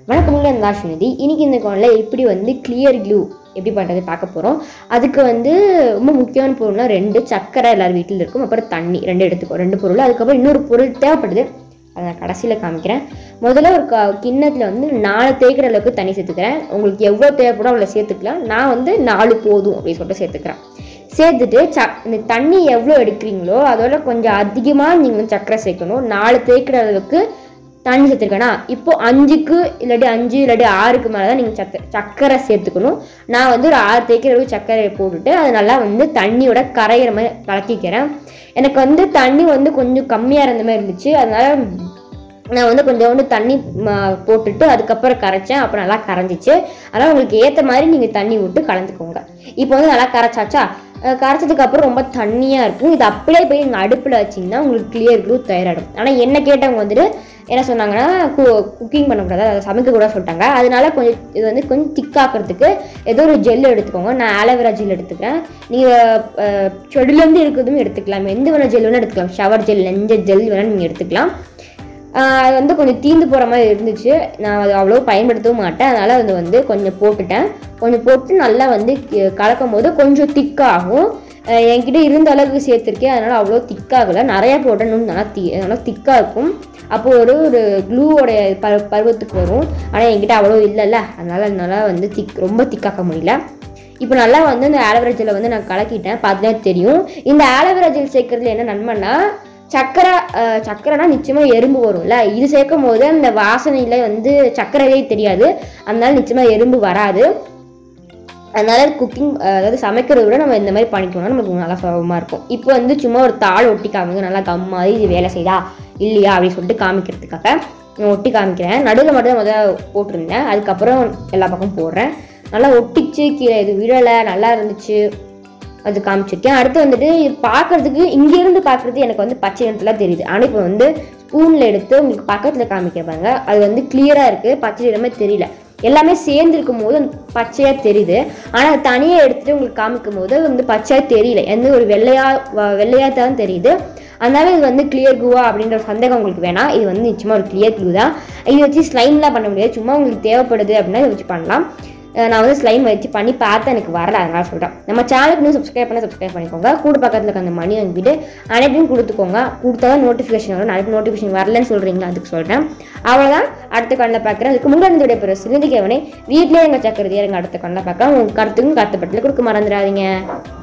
வணக்கம் நான் தாஷினிதி இன்னைக்கு இந்த காலில் எப்படி வந்து கிளியர் க்ளூ எப்படி பண்ணுறது பார்க்க போகிறோம் அதுக்கு வந்து ரொம்ப முக்கியமான பொருள்னா ரெண்டு சக்கரை எல்லார் வீட்டில் இருக்கும் அப்புறம் தண்ணி ரெண்டு எடுத்துக்கோ ரெண்டு பொருள் அதுக்கப்புறம் இன்னொரு பொருள் தேவைப்படுது அதை நான் கடைசியில் காமிக்கிறேன் முதல்ல ஒரு க கிண்ணத்தில் வந்து நாலு தேய்க்கிற அளவுக்கு தண்ணி சேர்த்துக்கிறேன் உங்களுக்கு எவ்வளோ தேவைப்படும் அவ்வளோ சேர்த்துக்கலாம் நான் வந்து நாலு போதும் அப்படின்னு சொல்லிட்டு சேர்த்துக்கிறேன் சேர்த்துட்டு ச இந்த தண்ணி எவ்வளோ எடுக்கிறீங்களோ அதோட கொஞ்சம் அதிகமாக நீங்கள் வந்து சக்கரை சேர்க்கணும் நாலு தேய்க்கிற அளவுக்கு தண்ணி சேர்த்துருக்கேனா இப்போ அஞ்சுக்கு இல்லாட்டி அஞ்சு இல்லாட்டி ஆறுக்கு மேலே தான் நீங்கள் சக்கரை சக்கரை சேர்த்துக்கணும் நான் வந்து ஒரு ஆறு தேய்க்கிற அளவுக்கு சர்க்கரையை போட்டுட்டு அது நல்லா வந்து தண்ணியோட கரையிற மாதிரி கலக்கிக்கிறேன் எனக்கு வந்து தண்ணி வந்து கொஞ்சம் கம்மியாக இருந்த மாதிரி இருந்துச்சு அதனால நான் வந்து கொஞ்சோண்டு தண்ணி ம, போட்டுட்டு அதுக்கப்புறம் கரைச்சேன் அப்புறம் நல்லா கரைஞ்சிச்சு அதனால் உங்களுக்கு ஏற்ற மாதிரி நீங்கள் தண்ணி விட்டு கலந்துக்கோங்க இப்போ வந்து நல்லா கரைச்சாச்சா அஹ் கரைச்சதுக்கு அப்புறம் ரொம்ப தண்ணியாக இருக்கும் இது அப்படியே போய் நீங்கள் அடுப்பில் வச்சிங்கன்னா உங்களுக்கு கிளியர் க்ளூ தயாராகிடும் ஆனால் என்ன கேட்டவங்க வந்துட்டு என்ன சொன்னாங்கன்னா கு குக்கிங் பண்ணக்கூடாது அதை சமைக்க கூட சொல்லிட்டாங்க அதனால கொஞ்சம் இது வந்து கொஞ்சம் திக்காக்கிறதுக்கு ஏதோ ஒரு ஜெல் எடுத்துக்கோங்க நான் ஆலோவேரா ஜெல் எடுத்துக்கிறேன் நீங்கள் செடியிலேருந்து இருக்கிறதும் எடுத்துக்கலாம் எந்த வேணால் ஜெல் வேணால் எடுத்துக்கலாம் ஷவர் ஜெல் எந்த ஜெல் வேணால் நீங்கள் எடுத்துக்கலாம் ஆஹ் அது வந்து கொஞ்சம் தீந்து போகிற மாதிரி இருந்துச்சு நான் அது அவ்வளோ பயன்படுத்தவும் மாட்டேன் அதனால் அது வந்து கொஞ்சம் போட்டுட்டேன் கொஞ்சம் போட்டு நல்லா வந்து கி- கலக்கும் போது கொஞ்சம் திக்காகும் ஆஹ் என்கிட்ட இருந்த அளவுக்கு சேர்த்துருக்கேன் அதனால் அவ்வளோ திக்காகலை நிறையா போட்டேன் இன்னும் நல்லா தி நல்லா திக்காக இருக்கும் அப்போ ஒரு ஒரு க்ளூவோடைய ப பருவத்துக்கு வரும் ஆனால் என்கிட்ட அவ்வளோ இல்லைல்ல அதனால் என்னால் வந்து திக் ரொம்ப திக்காக்க முடியல இப்போ நல்லா வந்து இந்த ஆலோவேரா ஜெல்லை வந்து நான் கலக்கிட்டேன் பார்த்தா தெரியும் இந்த ஆலோவேரா ஜெல் சேர்க்கறதுல என்ன நன்மைன்னா சக்கரை அஹ், சக்கரைனா நிச்சயமாக எறும்பு வரும்ல இது சேர்க்கும் போது அந்த வாசனையில் வந்து சக்கரையே தெரியாது அதனால நிச்சயமாக எறும்பு வராது அதனால குக்கிங் அதாவது சமைக்கிறத விட நம்ம இந்த மாதிரி பண்ணிக்கணும்னா நமக்கு நல்லா சுலபமாக இருக்கும் இப்போ வந்து சும்மா ஒரு தாள் ஒட்டி காமிங்க நல்லா கம் மாதிரி இது வேலை செய்தா இல்லையா அப்படின்னு சொல்லிட்டு காமிக்கிறதுக்காக நான் ஒட்டி காமிக்கிறேன் நடுவில் மட்டும் தான் முதல்ல போட்டிருந்தேன் அதுக்கப்புறம் எல்லா பக்கம் போடுறேன் நல்லா ஒட்டிச்சு கீழே இது விழலை நல்லா இருந்துச்சு அது காமிச்சிருக்கேன் அடுத்து வந்துட்டு இது பார்க்கறதுக்கு இங்கேருந்து பார்க்குறது எனக்கு வந்து பச்சை நிறத்தில் தெரியுது ஆனால் இப்போ வந்து ஸ்பூனில் எடுத்து உங்களுக்கு பக்கத்தில் காமிக்கிற பாருங்க அது வந்து கிளியராக இருக்குது பச்சை நிறமே தெரியல எல்லாமே சேர்ந்து இருக்கும் போது அந்த பச்சையாக தெரியுது ஆனால் அது தனியாக எடுத்துட்டு உங்களுக்கு காமிக்கும் போது அது வந்து பச்சையாக தெரியல எந்த ஒரு வெள்ளையா வ- வெள்ளையா தான் தெரியுது அதனால இது வந்து கிளியர் க்ளூவா அப்படின்ற ஒரு சந்தேகம் உங்களுக்கு வேணாம் இது வந்து நிச்சயமாக ஒரு கிளியர் க்ளூ தான் இதை வச்சு ஸ்லைம்லாம் பண்ண முடியாது சும்மா உங்களுக்கு தேவைப்படுது அப்படின்னா இதை வச்சு பண்ணலாம் அஹ் நான் வந்து ஸ்லைம் வச்சு பண்ணி பார்த்தேன் எனக்கு வரல அதனால சொல்கிறேன் நம்ம சேனலுக்கு இன்னும் சப்ஸ்கிரைப் பண்ண சப்ஸ்கிரைப் பண்ணிக்கோங்க கூட பக்கத்தில் இருக்க அந்த மணி வாங்கிட்டு அனைத்தையும் கொடுத்துக்கோங்க கொடுத்தா தான் நோட்டிஃபிகேஷன் வரும் நாளைக்கு நோட்டிஃபிகேஷன் வரலன்னு சொல்கிறீங்களா அதுக்கு சொல்கிறேன் அவ்வளோதான் அடுத்த கண்ணில் பார்க்குறேன் அதுக்கு முன்னாடி இந்த விடைபெற சிறுந்திக்கவனே வீட்டிலே எங்கள் சக்கரதியாக எங்கள் அடுத்த கண்ணில் பார்க்கலாம் உங்கள் கருத்துக்கும் கருத்துப்பட்டில் கொடுக்க மறந்துடாதீங்க